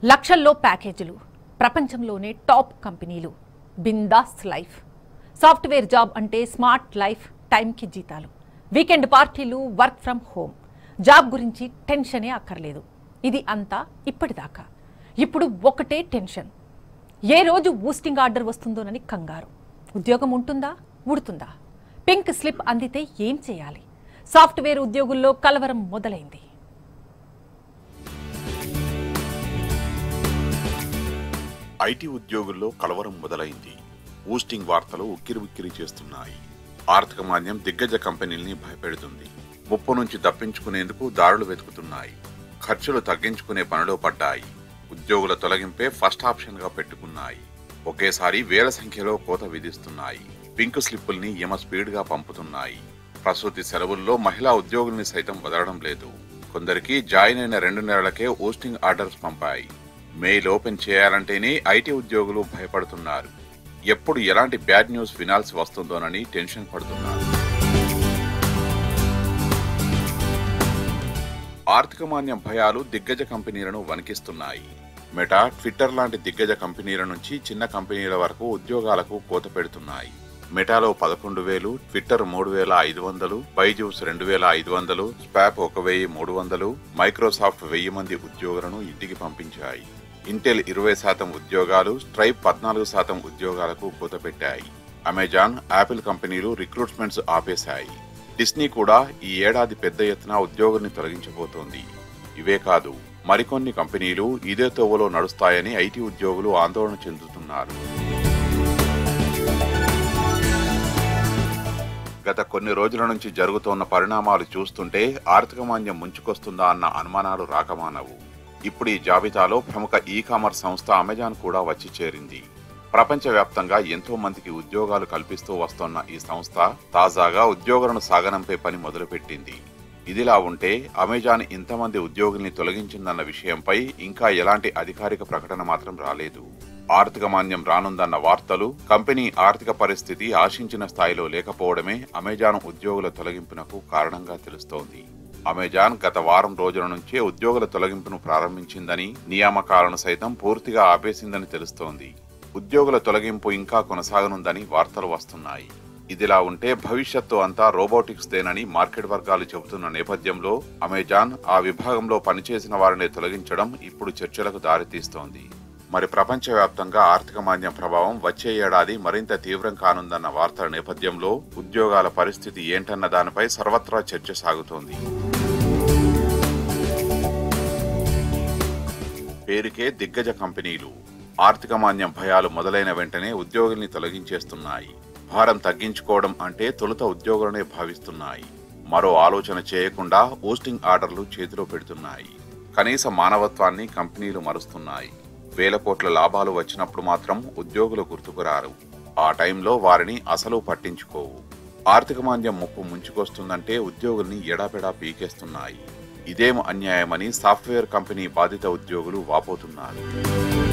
లక్షల్లో ప్యాకేజీలు ప్రపంచంలోనే టాప్ కంపెనీలు బిందాస్ లైఫ్ సాఫ్ట్వేర్ జాబ్ అంటే స్మార్ట్ లైఫ్ టైంకి జీతాలు వీకెండ్ పార్టీలు వర్క్ ఫ్రమ్ హోమ్ జాబ్ గురించి టెన్షనే అక్కర్లేదు ఇది అంతా ఇప్పటిదాకా ఇప్పుడు ఒకటే టెన్షన్ ఏ రోజు బూస్టింగ్ ఆర్డర్ వస్తుందోనని కంగారు ఉద్యోగం ఉంటుందా ఉడుతుందా పింక్ స్లిప్ అందితే ఏం చేయాలి సాఫ్ట్వేర్ ఉద్యోగుల్లో కలవరం మొదలైంది ఐటీ ఉద్యోగుల్లో కలవరం మొదలైంది ఊస్టింగ్ వార్తలు ఉక్కిరి ఉక్కిరి చేస్తున్నాయి ఆర్థిక మాన్యం దిగ్గజ కంపెనీల్ని భయపెడుతుంది ముప్పు నుంచి తప్పించుకునేందుకు దారులు వెతుకుతున్నాయి ఖర్చులు తగ్గించుకునే పనిలో పడ్డాయి ఉద్యోగుల తొలగింపే ఫస్ట్ ఆప్షన్ గా పెట్టుకున్నాయి ఒకేసారి వేల సంఖ్యలో కోత విధిస్తున్నాయి పింక్ స్లిప్పుల్ని యమ స్పీడ్ గా పంపుతున్నాయి ప్రసూతి సెలవుల్లో మహిళా ఉద్యోగుల్ని సైతం వదలడం లేదు కొందరికి జాయిన్ అయిన రెండు నెలలకే ఓస్టింగ్ ఆర్డర్స్ పంపాయి మెయిల్ ఓపెన్ చేయాలంటేనే ఐటీ ఉద్యోగులు భయపడుతున్నారు ఎప్పుడు ఎలాంటి బ్యాడ్ న్యూస్ వినాల్సి వస్తుందోనని టెన్షన్ పడుతున్నారు ఆర్థిక మాన్యం భయాలు దిగ్గజ కంపెనీలను వణికిస్తున్నాయి మెటా ట్విట్టర్ లాంటి దిగ్గజ కంపెనీల నుంచి చిన్న కంపెనీల వరకు ఉద్యోగాలకు కోత పెడుతున్నాయి మెటాలో పదకొండు వేలు ట్విట్టర్ మూడు వేల ఐదు వందలు బైజూస్ రెండు వేల ఐదు వందలు స్పాప్ ఒక వెయ్యి మూడు వందలు మైక్రోసాఫ్ట్ వెయ్యి మంది ఉద్యోగులను ఇంటికి పంపించాయి ఇంటెల్ ఇరవై శాతం ఉద్యోగాలు స్ట్రైప్ పద్నాలుగు శాతం ఉద్యోగాలకు కోత పెట్టాయి అమెజాన్ యాపిల్ కంపెనీలు రిక్రూట్మెంట్స్ ఆపేశాయి డిస్నీ కూడా ఈ ఏడాది పెద్ద ఎత్తున ఉద్యోగుల్ని తొలగించబోతోంది ఇవే కాదు మరికొన్ని కంపెనీలు ఇదే తోవలో నడుస్తాయని ఐటీ ఉద్యోగులు ఆందోళన చెందుతున్నారు గత కొన్ని రోజుల నుంచి జరుగుతోన్న పరిణామాలు చూస్తుంటే ఆర్థిక మాంద్యం ముంచుకొస్తుందా అన్న అనుమానాలు రాకమానవు ఇప్పుడు ఈ జాబితాలో ప్రముఖ ఈ కామర్స్ సంస్థ అమెజాన్ కూడా వచ్చి చేరింది ప్రపంచవ్యాప్తంగా ఎంతో మందికి ఉద్యోగాలు కల్పిస్తూ వస్తోన్న ఈ సంస్థ తాజాగా ఉద్యోగులను సాగనంపే పని మొదలుపెట్టింది ఇదిలా ఉంటే అమెజాన్ ఇంతమంది ఉద్యోగుల్ని తొలగించిందన్న విషయంపై ఇంకా ఎలాంటి అధికారిక ప్రకటన మాత్రం రాలేదు ఆర్థిక మాన్యం రానుందన్న వార్తలు కంపెనీ ఆర్థిక పరిస్థితి ఆశించిన స్థాయిలో లేకపోవడమే అమెజాన్ ఉద్యోగుల తొలగింపునకు కారణంగా తెలుస్తోంది అమెజాన్ గత వారం రోజుల నుంచే ఉద్యోగుల తొలగింపును ప్రారంభించిందని నియామకాలను సైతం పూర్తిగా ఆపేసిందని తెలుస్తోంది ఉద్యోగుల తొలగింపు ఇంకా కొనసాగనుందని వార్తలు వస్తున్నాయి ఇదిలా ఉంటే భవిష్యత్తు అంతా రోబోటిక్స్ దేనని మార్కెట్ వర్గాలు చెబుతున్న నేపథ్యంలో అమెజాన్ ఆ విభాగంలో పనిచేసిన వారిని తొలగించడం ఇప్పుడు చర్చలకు దారితీస్తోంది మరి ప్రపంచవ్యాప్తంగా ఆర్థిక మాంద్యం ప్రభావం వచ్చే ఏడాది మరింత తీవ్రం కానుందన్న వార్తల నేపథ్యంలో ఉద్యోగాల పరిస్థితి ఏంటన్న దానిపై సర్వత్రా చర్చ సాగుతోంది పేరుకే దిగ్గజ కంపెనీలు ఆర్థిక మాంద్యం భయాలు మొదలైన వెంటనే ఉద్యోగుల్ని తొలగించేస్తున్నాయి భారం తగ్గించుకోవడం అంటే తొలుత ఉద్యోగులనే భావిస్తున్నాయి మరో ఆలోచన చేయకుండా పోస్టింగ్ ఆర్డర్లు చేతిలో పెడుతున్నాయి కనీస మానవత్వాన్ని కంపెనీలు మరుస్తున్నాయి వేల కోట్ల లాభాలు వచ్చినప్పుడు మాత్రం ఉద్యోగులు గుర్తుకురారు ఆ టైంలో వారిని అసలు పట్టించుకోవు ఆర్థిక మాంద్యం ముప్పు ముంచుకొస్తుందంటే ఉద్యోగుల్ని ఎడాపెడా పీకేస్తున్నాయి ఇదేం అన్యాయమని సాఫ్ట్వేర్ కంపెనీ బాధిత ఉద్యోగులు వాపోతున్నారు